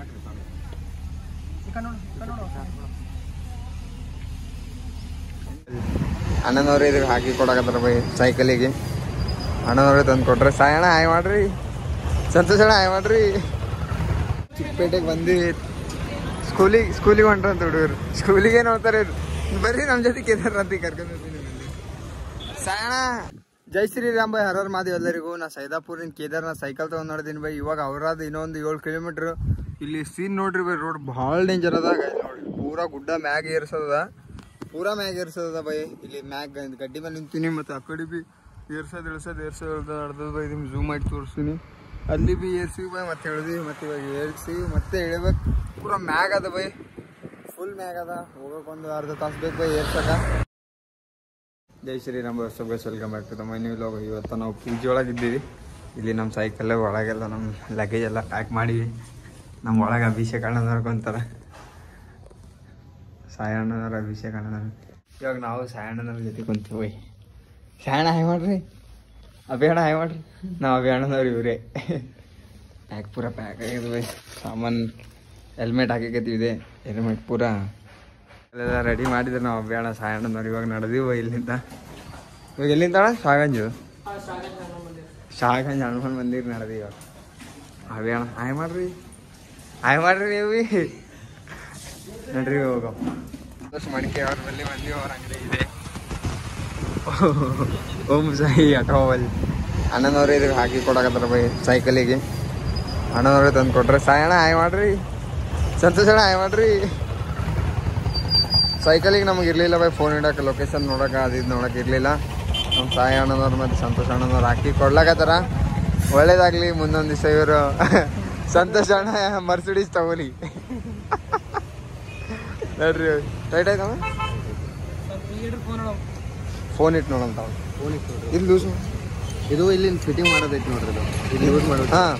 ಅಣ್ಣನವ್ರು ಇದಕ್ಕೆ ಹಾಕಿ ಕೊಡಕತ್ತಾರ ಬೈ ಸೈಕಲಿಗೆ ಅಣ್ಣನವ್ರೆ ತಂದು ಕೊಟ್ರೆ ಸಾಯಣ ಆಯ್ ಮಾಡ್ರಿ ಸಂತೋಷ ಅಣ್ಣ ಆಯ್ ಮಾಡ್ರಿ ಚಿಕ್ಕಪೇಟೆಗೆ ಬಂದು ಸ್ಕೂಲಿಗೆ ಸ್ಕೂಲಿಗೆ ಹೊಂಟ್ರಂತ ಹುಡುಗರು ಸ್ಕೂಲಿಗೆ ಏನು ಹೋಗ್ತಾರೆ ಇವ್ರು? ಬರ್ರಿ ನಮ್ಮ ಜೊತೆ ಕೇದಾರ್ನಾಥಿಗೆ ಕರ್ಕೊಂಡು ಹೋಗ್ತೀನಿ ನಿಮ್ಮಲ್ಲಿ. ಸಾಯಣ ಜೈ ಶ್ರೀರಾಮ್ ಬೈ ಹರರ್ ಮಾದೇವ್ ಎಲ್ಲರಿಗೂ ನಾ ಸೈದಾಪುರಿನ ಕೇದಾರ್ನಾಥ್ ಸೈಕಲ್ ತಗೊಂಡ್ ನೋಡಿದೀನಿ ಬೈ ಇವಾಗ ಅವ್ರಾದ ಇನ್ನೊಂದು ಏಳು ಕಿಲೋಮೀಟ್ರ್ ಇಲ್ಲಿ ಸೀನ್ ನೋಡ್ರಿ ಬೈ ರೋಡ್ ಭಾಳ ಡೇಂಜರ್ ಅದ guys ನೋಡ್ರಿ ಪೂರಾ ಗುಡ್ಡ ಮ್ಯಾಗ ಏರ್ಸದ ಪೂರಾ ಮ್ಯಾಗ ಏರ್ಸದ ಬೈ ಇಲ್ಲಿ ಮ್ಯಾಗ ಗಡ್ಡಿ ಮೇಲೆ ನಿಂತೀನಿ ಮತ್ತೆ ಆ ಕಡೆ ಬಿ ಏರ್ಸೋದು ಇಳ್ಸೋದು ಏರ್ಸೋದು ಅರ್ಧದ ಬೈ ನಿಮ್ಗೆ ಝೂಮ್ ಮಾಡಿ ತೋರಿಸ್ತೀನಿ ಅಲ್ಲಿ ಬಿ ಏರ್ಸಿ ಬೈ ಮತ್ತೆ ಇಳ್ದಿ ಮತ್ತೆ ಇವಾಗ ಏರ್ಸಿ ಮತ್ತೆ ಇಳಿಬೇಕು ಪೂರಾ ಮ್ಯಾಗ ಅದ ಬೈ ಫುಲ್ ಮ್ಯಾಗ ಅದ ಹೋಗಕ್ಕೆ ಒಂದು ಅರ್ಧ ತಾಸು ಬೇಕು ಬೈ ಏರ್ಸಕ ಜೈ ಶ್ರೀರಾಮ್ ಹೊಸ bus welcome back to the my new vlog ಇವತ್ತು ನಾವು ಪೂಜೆ ಒಳಗೆ ಇದ್ದೀವಿ ಇಲ್ಲಿ ನಮ್ಮ ಸೈಕಲ್ ಒಳಗೆಲ್ಲ ನಮ್ಮ ಲಗೇಜ್ ಎಲ್ಲ ಪ್ಯಾಕ್ ಮಾಡಿವಿ ನಮ್ಮ ಒಳಗೆ ಅಭಿಷೇಕ್ ಅಣ್ಣನವ್ರು ಕೊಂತಾರೆ ಸಾಯಣ್ಣನವ್ರ ಅಭಿಷೇಕ್ ಅಣ್ಣನವ್ರು ಇವಾಗ ನಾವು ಸಾಯಣ್ಣನವ್ರ ಜೊತೆ ಕುಂತೀವಿ ಸಾಯಣ್ಣ ಹಾಯ್ ಮಾಡ್ರಿ ಅಭಿಯಣ್ಣ ಹಾಯ್ ಮಾಡ್ರಿ ನಾವು ಅಭಿಯಣ್ಣನವ್ರು ಇವರೇ ಪ್ಯಾಕ್ ಪೂರ ಪ್ಯಾಕ್ ಆಗಿದೆ ಬೈ ಸಾಮಾನು ಹೆಲ್ಮೆಟ್ ಹಾಕಿಕತ್ತಿದೆ ಹೆಲ್ಮೆಟ್ ಪೂರ ಅಲ್ಲೆಲ್ಲ ರೆಡಿ ಮಾಡಿದ್ರೆ ನಾವು ಬೇಡ ಸಾಯಣ್ಣನವ್ರು ಇವಾಗ ನಡೆದೀವಿ ಇಲ್ಲಿಂದ ಇವಾಗ ಎಲ್ಲಿಂದ ಅಣ್ಣ ಶಾಗಂಜು ಶಾಗಂಜ್ ಹನುಮಾನ್ ಮಂದಿರ ನಡೆದಿ ಇವಾಗ ಅವೇ ಅಣ್ಣ ಆಯ್ ಮಾಡ್ರಿ ಆಯ್ ಮಾಡ್ರಿ ನೀವು ಬಿ. ನಡ್ರಿ ಹೋಗ ಮಡಿಕೆ ಅವ್ರ ಬಲ್ಲಿ ಮಂದಿ ಅವ್ರ ಅಂಗಡಿ ಇದೆ ಓಂ ಸಾಯಿ ಆಟೋವಲ್ಲಿ ಅಣ್ಣನವ್ರು ಇದಕ್ಕೆ ಹಾಕಿ ಕೊಡಕತ್ತಾರ ಬೈ ಸೈಕಲಿಗೆ ಅಣ್ಣನವ್ರೆ ತಂದು ಕೊಟ್ರೆ ಸಾಯಣ್ಣ ಆಯ್ ಮಾಡ್ರಿ ಸಂತೋಷ ಅಣ್ಣ ಆಯ್ ಮಾಡ್ರಿ ಸೈಕಲಿಗೆ ನಮಗೆ ಇರಲಿಲ್ಲ ಬೈ ಫೋನ್ ಇಡಕ್ಕೆ ಲೊಕೇಶನ್ ನೋಡಕ್ಕೆ ಅದು ಇದು ನೋಡಕ್ಕೆ ಇರಲಿಲ್ಲ ನಮ್ಮ ಸಾಯಿ ಅಣ್ಣನವ್ರು ಮತ್ತು ಸಂತೋಷ ಅಣ್ಣನವ್ರು ಹಾಕಿ ಕೊಡ್ಲಾಕತ್ತಾರ ಒಳ್ಳೇದಾಗಲಿ ಮುಂದೊಂದು ದಿವಸ ಇವರು ಸಂತೋಷ ಅಣ್ಣ ಮರ್ಸಿಡೀಸ್ ತಗೋಲಿ ನೋಡ್ರಿ ಟೈಟ್ ಆಯ್ತವ ಫೋನ್ ಇಟ್ಟು ನೋಡಂತ ಫೋನ್ ಇತ್ತು ನೋಡ್ರಿ ಇದು ಲೂಸು ಇದು ಇಲ್ಲಿ ಫಿಟ್ಟಿಂಗ್ ಮಾಡೋದೈತಿ ನೋಡ್ರಿ ಇದು ಇಲ್ಲಿ ಯೂಸ್ ಮಾಡೋದು ಹಾಂ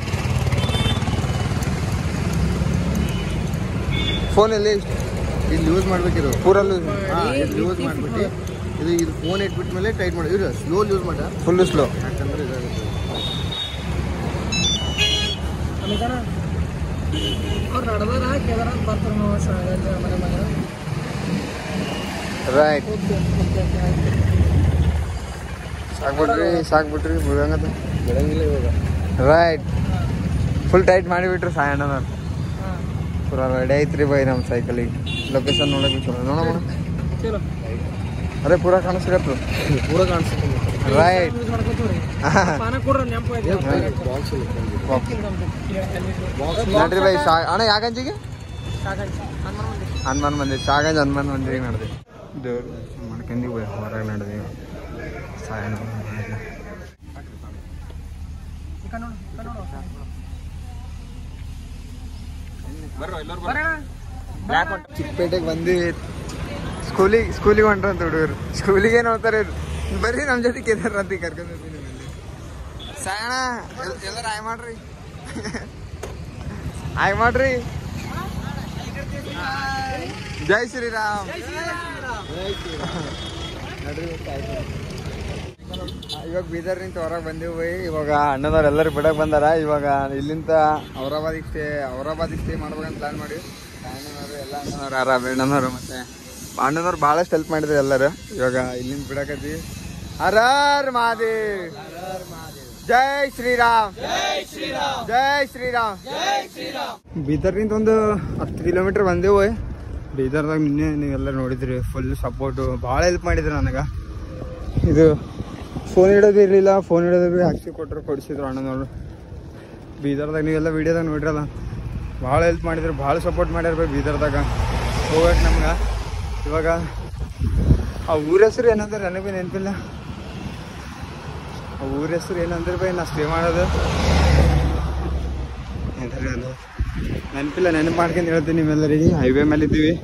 ಫೋನಲ್ಲಿ ಇಲ್ಲಿ ಯೂಸ್ ಮಾಡ್ಬೇಕಿದು ಪೂರ ಲೂಸ್ ಹಾ ಇದು ಯೂಸ್ ಮಾಡ್ಬಿಟ್ಟು ಇದು ಇದು ಫೋನ್ ಇಟ್ಬಿಟ್ಟ ಮೇಲೆ ಟೈಟ್ ಮಾಡಿ ಇರು ಸ್ಲೋ ಯೂಸ್ ಮಾಡ ಫುಲ್ ಸ್ಲೋ ಯಾಕಂದ್ರೆ ಇದಾಗುತ್ತೆ ಅವ್ರು ನಡೆದಾರ ಕೇದಾರ ಬರ್ತಾರೆ ನಾವು ಸಾಗಲ್ಲ ಮನೆ ಮನೆ ರೈಟ್ ಓಕೆ ಓಕೆ ಓಕೆ ಆಯ್ತು ಸಾಕ್ಬಿಟ್ರಿ ಸಾಕ್ಬಿಟ್ರಿ ಮುಗಂಗದ ಬೆಳಂಗಿಲ್ಲ ಇವಾಗ ರೈಟ್ ಫುಲ್ ಟೈಟ್ ಮಾಡಿಬಿಟ್ರಿ ಸಾಯಣ್ಣನವ್ರು ಹಾಂ ಪೂರ ರೆಡಿ ಐತ್ರಿ ಬೈ ನಮ್ಮ ಸೈಕಲಿಗೆ ಲೊಕೇಶನ್ ನೋಡಕ್ಕೆ ಚಲೋ ನೋಡೋಣ ಚಲೋ ಅರೆ ಪೂರ ಕಾಣಿಸ್ಕತ್ತು ಪೂರ ಕಾಣಿಸುತ್ತೆ ರೈಟ್ ಯೂಸ್ ಮಾಡ್ಕೊತೀವ್ರಿ ಪಾನ ಕೊಡ್ರಿ ನೆನಪು ಐತಿ ಬಾಕ್ಸ್ ಇಲ್ಲ ನೋಡ್ರಿ ಬೈ ಶಾ ಅಣ್ಣ ಯಾಕಂಜಿಗೆ ಸಾಕಾಯ್ತು ಹನುಮಾನ್ ಮಂದಿರ ಹನುಮಾನ್ ಮಂದಿರ ಶಾಗಂಜ್ ಹನುಮಾನ್ ಮಂದಿರಿಗೆ ನಡೆದಿ ದೇವ್ರು ಮಾಡ್ಕೊಂಡಿ ಬೈ ಹೊರಗೆ ನಡೆದಿ ಸಾಯಣ್ಣ ಈ ಕಡೆ ನೋಡು ಈ ಕಡೆ ನೋಡು ಬರೋಣ ಚಿಕ್ಕಪೇಟೆಗೆ ಬಂದು ಸ್ಕೂಲಿಗೆ ಸ್ಕೂಲಿಗೆ ಹೊಂಟ್ರಂತ ಹುಡುಗರು ಸ್ಕೂಲಿಗೆ ಏನು ಹೋಗ್ತಾರೆ ಇವ್ರು? ಬರ್ರಿ ನಮ್ಮ ಜೊತೆ ಕೇದಾರ್ನಾಥಿಗೆ ಕರ್ಕೊಂಡು ಹೋಗ್ತೀನಿ ನಿಮ್ಮಲ್ಲಿ. ಸಾಯಣ ಎಲ್- ಎಲ್ಲರೂ ಆಯ್ ಮಾಡ್ರಿ ಆಯ್ ಮಾಡ್ರಿ ಜೈ ಶ್ರೀರಾಮ್ ನಡ್ರಿ ಮತ್ತೆ ಆಯ್ತು. ಇವಾಗ ಬೀದರ್ ನಿಂತ ಹೊರಗೆ ಬಂದೀವಿ ಬೈ ಇವಾಗ ಅಣ್ಣದವ್ರು ಎಲ್ಲರೂ ಬಿಡಕ್ಕೆ ಬಂದಾರ ಇವಾಗ ಇಲ್ಲಿಂದ ಔರಾಬಾದಿಗೆ ಸ್ಟೇ ಔರಾಬಾದಿಗೆ ಸ್ಟೇ ಮಾಡ್ಬೇಕಂತ ಪ್ಲಾನ್ ಮಾಡಿ ಅಣ್ಣನವರು ಎಲ್ಲ ಅಣ್ಣನವ್ರು ಆರ ಅಣ್ಣನವರು ಮತ್ತೆ ಅಣ್ಣನವ್ರು ಭಾಳಷ್ಟು ಹೆಲ್ಪ್ ಮಾಡಿದ್ರು ಎಲ್ಲರೂ ಇವಾಗ ಇಲ್ಲಿಂದ ಬಿಡಕತ್ತಿ ಹರರ್ ಮಹಾದೇವ್ ಜೈ ಶ್ರೀರಾಮ್ ಜೈ ಶ್ರೀರಾಮ್ ಬೀದರ್ನಿಂದ ಒಂದು ಹತ್ತು ಕಿಲೋಮೀಟರ್ ಬಂದೆವು ಬೀದರ್ದಾಗ ನಿನ್ನೆ ನೀವೆಲ್ಲ ನೋಡಿದ್ರಿ ಫುಲ್ ಸಪೋರ್ಟು ಭಾಳ ಹೆಲ್ಪ್ ಮಾಡಿದ್ರು ನನಗೆ ಇದು ಫೋನ್ ಇಡೋದು ಇರಲಿಲ್ಲ ಫೋನ್ ಇಡೋದು ಭೀ ಹಾಕ್ಸಿ ಕೊಟ್ಟರು ಕೊಡಿಸಿದ್ರು ಅಣ್ಣನವರು ಬೀದರ್ದಾಗ ನೀವೆಲ್ಲ ವೀಡಿಯೋದಾಗ ನೋಡಿರಲ್ಲ ಭಾಳ ಹೆಲ್ಪ್ ಮಾಡಿದ್ರು ಭಾಳ ಸಪೋರ್ಟ್ ಮಾಡ್ಯಾರ ಬೈ ಬೀದರ್ದಾಗ ಹೋಗಕ್ಕೆ ನಮ್ಗೆ ಇವಾಗ ಆ ಊರ ಹೆಸರು ಏನಂದ್ರೆ ನನಗೆ ಭೀ ನೆನಪಿಲ್ಲ ಆ ಊರ ಹೆಸರು ಏನಂದ್ರೆ ಬೈ ನಾ ಸ್ಟೇ ಮಾಡೋದು ಎಂದ್ರೆ ಅದು ನೆನಪಿಲ್ಲ ನೆನಪು ಮಾಡ್ಕೊಂಡು ಹೇಳ್ತೀನಿ ನಿಮ್ಮೆಲ್ಲರಿಗೆ ಹೈವೇ ಮೇಲೆ ಇದ್ದೀವಿ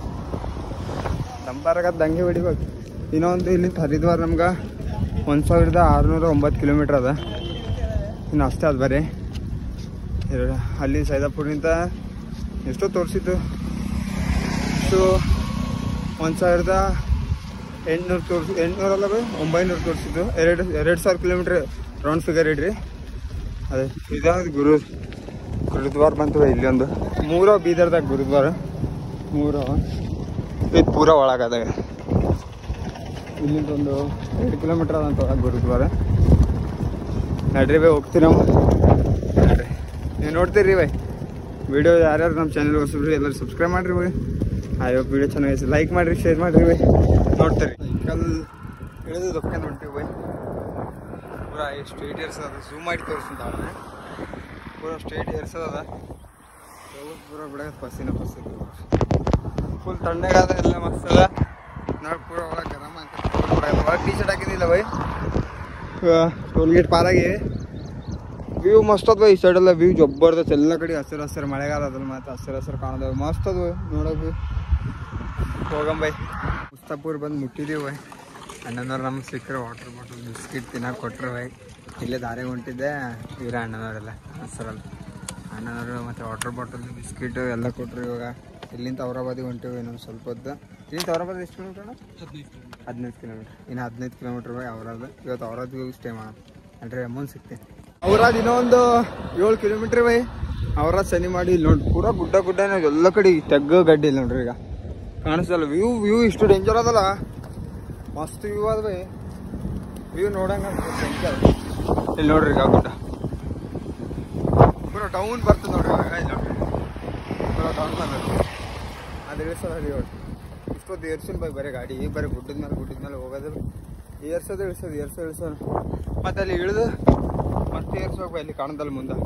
ನಂಬರ್ಗ ದಂಗೆ ಹೊಡಿಬೇಕು ಇನ್ನೊಂದು ಇಲ್ಲಿ ಹರಿದ್ವಾರ ನಮ್ಗೆ ಒಂದು ಸಾವಿರದ ಆರುನೂರ ಒಂಬತ್ತು ಕಿಲೋಮೀಟ್ರ್ ಅದ ಇನ್ನು ಅಷ್ಟೇ ಅದು ಬರೀ ಎರಡು ಅಲ್ಲಿ ಸೈದಾಪುರ್ನಿಂದ ಎಷ್ಟೋ ತೋರಿಸಿದ್ದು ಸೊ ಒಂದು ಸಾವಿರದ ಎಂಟುನೂರು ತೋರಿಸಿ ಎಂಟುನೂರಲ್ಲ ಬೈ ಒಂಬೈನೂರು ತೋರಿಸಿದ್ದು ಎರಡು ಎರಡು ಸಾವಿರ ಕಿಲೋಮೀಟ್ರ್ ರೌಂಡ್ ಫಿಗರ್ ಇಡ್ರಿ ಅದೇ ಇದಾದ ಗುರು ಗುರುದ್ವಾರ ಬಂತು ಬೈ ಇಲ್ಲಿ ಒಂದು ಮೂರೋ ಬೀದರ್ದಾಗ ಗುರುದ್ವಾರ ಮೂರೋ ಇದು ಪೂರ ಒಳಗದಾಗ ಇಲ್ಲಿಂದ ಒಂದು ಎರಡು ಕಿಲೋಮೀಟರ್ ಅದಂತ ಒಳಗೆ ಗುರುದ್ವಾರ ನಡ್ರಿ ಬೈ ಹೋಗ್ತೀವಿ ನಾವು ನಡ್ರಿ ನೀವು ನೋಡ್ತೀರಿ ಬೈ ವಿಡಿಯೋ ಯಾರ್ಯಾರು ನಮ್ಮ ಚಾನಲ್ ಹೊಸಬ್ರಿ ಎಲ್ಲರೂ ಸಬ್ಸ್ಕ್ರೈಬ್ ಮಾಡಿರಿ ಬೈ ಅಯ್ಯೋ ವಿಡಿಯೋ ಚೆನ್ನಾಗಿ ಲೈಕ್ ಮಾಡಿರಿ ಶೇರ್ ಮಾಡಿರಿ ಬೈ ನೋಡ್ತೀರಿ ಸೈಕಲ್ ಇಳಿದು ದೊಕ್ಕಂದು ಹೊಂಟಿವಿ ಬೈ ಪೂರ ಸ್ಟ್ರೈಟ್ ಇರ್ಸದ ಝೂಮ್ ಮಾಡಿ ತೋರಿಸ್ತಾವೆ ಪೂರ ಸ್ಟ್ರೈಟ್ ಇರ್ಸದ ಪೂರ ಬಿಡ ಪಸಿನ ಪಸಿ ಫುಲ್ ತಣ್ಣಗಾದ ಎಲ್ಲ ಮಸ್ತ್ ಅದ ನಾಳೆ ಪೂರ ಒಳಗೆ ಗರಮ ಅಂತ ಒಳಗೆ ಟೀ ಶರ್ಟ್ ಹಾಕಿದ್ದಿಲ್ಲ ಬೈ ಟೋಲ್ ಗೇಟ್ ಪಾರಾಗಿ ವ್ಯೂ ಮಸ್ತ್ ಅದ ಈ ಸೈಡೆಲ್ಲ ವ್ಯೂ ಜಬ್ಬರ್ದೈತೆ ಎಲ್ಲ ಕಡೆ ಹಸಿರು ಹಸಿರು ಮಳೆಗಾಲ ಅದ್ರಲ್ಲಿ ಮತ್ತೆ ಹಸಿರು ಹಸಿರು ಕಾಣದ ಮಸ್ತ್ ಅದ ನೋಡೋಕೆ ಹೋಗಂ ಬೈ ಮುಸ್ತಾಪುರ್ ಬಂದು ಮುಟ್ಟಿದೀವಿ ಬೈ ಅಣ್ಣನವ್ರು ನಮ್ಗೆ ಸಿಕ್ಕರೆ ವಾಟರ್ ಬಾಟಲ್ ಬಿಸ್ಕಿಟ್ ತಿನ್ನಕ್ಕೆ ಕೊಟ್ರು ಬೈ ಇಲ್ಲೇ ದಾರೆ ಹೊಂಟಿದ್ದೆ ಇವರೇ ಅಣ್ಣನವರೆಲ್ಲ ಹಸಿರಲ್ಲ ಅಣ್ಣನವರು ಮತ್ತು ವಾಟರ್ ಬಾಟಲ್ ಬಿಸ್ಕಿಟ್ ಎಲ್ಲ ಕೊಟ್ಟರು ಇವಾಗ ಇಲ್ಲಿಂದ ಔರಾಬಾದಿಗೆ ಹೊಂಟಿವಿ ಇನ್ನೊಂದು ಸ್ವಲ್ಪ ಹೊತ್ತು ಇಲ್ಲಿಂದ ಔರಾಬಾದ್ ಎಷ್ಟು ಕಿಲೋಮೀಟ್ರ್ ಅಣ್ಣ ಹದಿನೈದು ಕಿಲೋಮೀಟ್ರ್ ಇನ್ನು ಹದಿನೈದು ಕಿಲೋಮೀಟ್ರ್ ಬೈ ಔರಾದ ಇವತ್ತು ಔರಾದ್ಗೆ ಹೋಗಿ ಸ್ಟೇ ಮಾಡೋಣ ಅಂದರೆ ಅಮೌಂಟ್ ಸಿಗ್ತೀನಿ ಔರಾದ್ ಇನ್ನೊಂದು ಏಳು ಕಿಲೋಮೀಟ್ರ್ ಬೈ ಔರಾದ್ ಸನಿ ಮಾಡಿ ಇಲ್ಲಿ ನೋಡಿ ಪೂರಾ ಗುಡ್ಡ ಗುಡ್ಡ ಎಲ್ಲ ಕಡೆ ತೆಗ್ಗ ಗಡ್ಡಿ ಇಲ್ಲ ನೋಡ್ರಿ ಈಗ ಕಾಣಿಸ್ತಲ್ಲ ವ್ಯೂ ವ್ಯೂ ಇಷ್ಟು ಡೇಂಜರ್ ಅದಲ್ಲ ಮಸ್ತ್ ವ್ಯೂ ಅದ ಬೈ ವ್ಯೂ ನೋಡಂಗ ಇಲ್ಲಿ ನೋಡ್ರಿ ಈಗ ಗುಡ್ಡ ಪೂರ ಟೌನ್ ಬರ್ತದೆ ನೋಡ್ರಿ ಇವಾಗ ಇಲ್ಲಿ ನೋಡ್ರಿ ಪೂರ ಟೌನ್ ಬರ್ತದೆ ಅದು ಇಳಿಸೋದು ಅಲ್ಲಿ ನೋಡಿ ಇಷ್ಟೊತ್ತು ಏರ್ಸಿನ ಬೈ ಬರೀ ಗಾಡಿ ಈಗ ಬರೀ ಗುಡ್ಡದ ಮೇಲೆ ಗುಡ್ಡದ ಮೇಲೆ ಹೋಗೋದು ಏರ್ಸೋದು ಇಳಿಸೋದು ಏರ್ಸೋ ಇಳಿಸೋದು ಮತ್ತೆ ಅಲ್ಲಿ ಇಳಿದು ಮತ್ತೆ ಏರ್ಸೋಕೆ ಬೈ ಅಲ್ಲಿ ಕಾಣದಲ್ಲ ಮುಂದೆ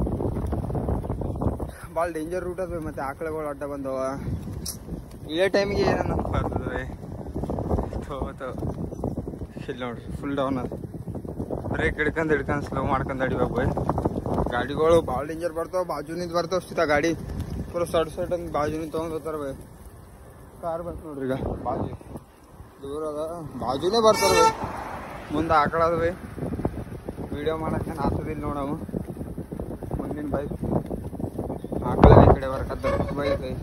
ಭಾಳ ಡೇಂಜರ್ ರೂಟ್ ಅದ ಮತ್ತೆ ಆಕಳಗಳು ಅಡ್ಡ ಬಂದವ ಇದೇ ಟೈಮಿಗೆ ಏನನ್ನ ಬರ್ತದೆ ಥೋ ಥೋ ಇಲ್ಲಿ ನೋಡ್ರಿ ಫುಲ್ ಡೌನ್ ಅದ ಬ್ರೇಕ್ ಹಿಡ್ಕೊಂಡು ಹಿಡ್ಕೊಂಡು ಸ್ಲೋ ಮಾಡ್ಕೊಂಡು ಅಡಿಬೇಕು ಬೈ ಗಾಡಿಗಳು ಭಾಳ ಡೇಂಜರ್ ಬರ್ತಾವ ಬಾಜುನಿಂದ ಬರ್ತಾವ ಸಿತ ಗಾಡಿ ಪೂರ ಸಡ್ ಸಡ್ ಅಂತ ಬಾಜುನಿಂದ ತೊಗೊಂಡು ಹೋಗ್ತಾರ ಬೈ ಕಾರ್ ಬಂತು ನೋಡ್ರಿ ಈಗ ಬಾಜು ದೂರ ಅದ ಬಾಜುನೇ ಬರ್ತಾರ ಬೈ ಮುಂದೆ ಆಕಳ ಅದ ಬೈ ವಿಡಿಯೋ ಮಾಡಕ್ಕೆ ಆತದಿಲ್ಲ ನೋಡವು ಮುಂದಿನ ಬೈಕ್ ಆಕಳ ಈ ಕಡೆ ಬರ್ಕತ್ತ ಬೈಕ್ ಐತಿ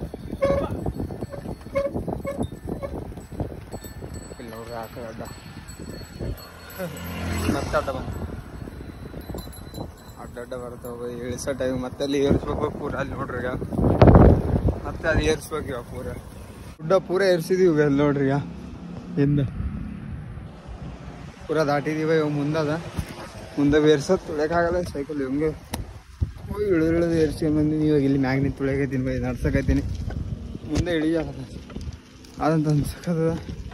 ಇಲ್ಲಿ ನೋಡ್ರಿ ಆಕಳ ಅಡ್ಡ ಮತ್ತೆ ಅಡ್ಡ ಬಂತು ಅಡ್ಡ ಅಡ್ಡ ಬರ್ತಾವ ಇಳಿಸೋ ಟೈಮ್ ಮತ್ತೆ ಅಲ್ಲಿ ಏರ್ಸ್ಬೇಕು ಪೂರ ಅಲ್ಲಿ ನೋಡ್ರಿ ಈಗ ಮತ್ತೆ ಅದು ಏರ್ಸ್ಬೇಕು ಇವಾಗ ಪೂರ ಗುಡ್ಡ ಪೂರ ಏರ್ಸಿದೀವಿ ಅಲ್ಲಿ ನೋಡ್ರಿ ಈಗ ಹಿಂದೆ ಪೂರ ದಾಟಿದೀವಿ ಇವಾಗ ಮುಂದದ ಮುಂದೆ ಏರ್ಸೋದು ತುಳಿಯೋಕ್ಕಾಗಲ್ಲ ಸೈಕಲ್ ಹೆಂಗೆ ಹೋಗಿ ಇಳಿದು ಇಳಿದು ಏರ್ಸ್ಕೊಂಡ್ ಬಂದಿನಿ ಇವಾಗ ಇಲ್ಲಿ ಮ್ಯಾಗ ನಿಂತು ತುಳಿಯಕತ್ತೀನಿ ಬೈ ನಡ್ಸಕತ್ತೀನಿ ಮುಂದೆ ಇಳಿಯ ಅದಂತ ಅನ್ಸಕತ್ತದ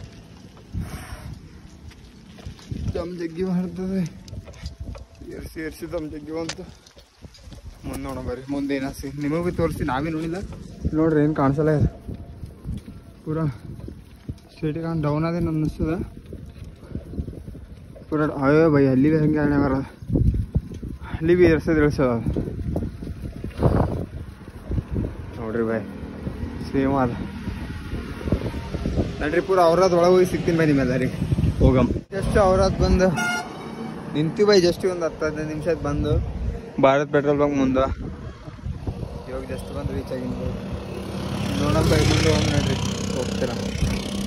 ದಮ್ ಜಗ್ಗಿ ಮಾಡ್ತದೆ ಏರ್ಸಿ ಏರ್ಸಿ ದಮ್ ಜಗ್ಗಿ ಅಂತ ಮುಂದೆ ನೋಡೋಣ ಬರ್ರಿ ಮುಂದೆ ಏನಾಸಿ ನಿಮಗೆ ಭೀ ತೋರಿಸಿ ನಾವೇ ನೋಡಿಲ್ಲ ನೋಡ್ರಿ ಏನು ಕಾಣಿಸಲ್ಲ ಇದು ಪೂರ ಸ್ಟೇಟ್ ಕಾಣ್ ಡೌನ್ ಅದೇನು ಅನ್ನಿಸ್ತದ ಪೂರ ಅಯ್ಯೋ ಬೈ ಅಲ್ಲಿ ಭೀ ಹಂಗೆ ಹಣೆ ಬರೋದು ಅಲ್ಲಿ ಭೀ ಏರ್ಸೋದು ಇಳಿಸೋದು ಅದು ನೋಡ್ರಿ ಬಾಯ್ ಸೇಮ್ ಅದ ನಡ್ರಿ ಪೂರ ಅವ್ರದ್ದು ಒಳಗೆ ಹೋಗಿ ಸಿಗ್ತೀನಿ ಬೈ ನಿಮ್ಮೆಲ್ಲರಿಗೆ ಹೋಗಮ್ ಜಸ್ಟ್ ಅವ್ರದ್ದು ಬಂದು ನಿಂತು ಬೈ ಜಸ್ಟ್ ಒಂದು ಹತ್ತು ಹದಿನೈದು ನಿಮಿಷ ಬಂದು ಭಾರತ್ ಪೆಟ್ರೋಲ್ ಬಂಕ್ ಮುಂದೆ ಇವಾಗ ಜಸ್ಟ್ ಬಂದು ರೀಚ್ ಆಗಿನಿ ನೋಡಮ್ ಬೈ ಮುಂದೆ ಹೋಗಿ ನೋಡ್ರಿ ಹೋಗ್ತೀರಾ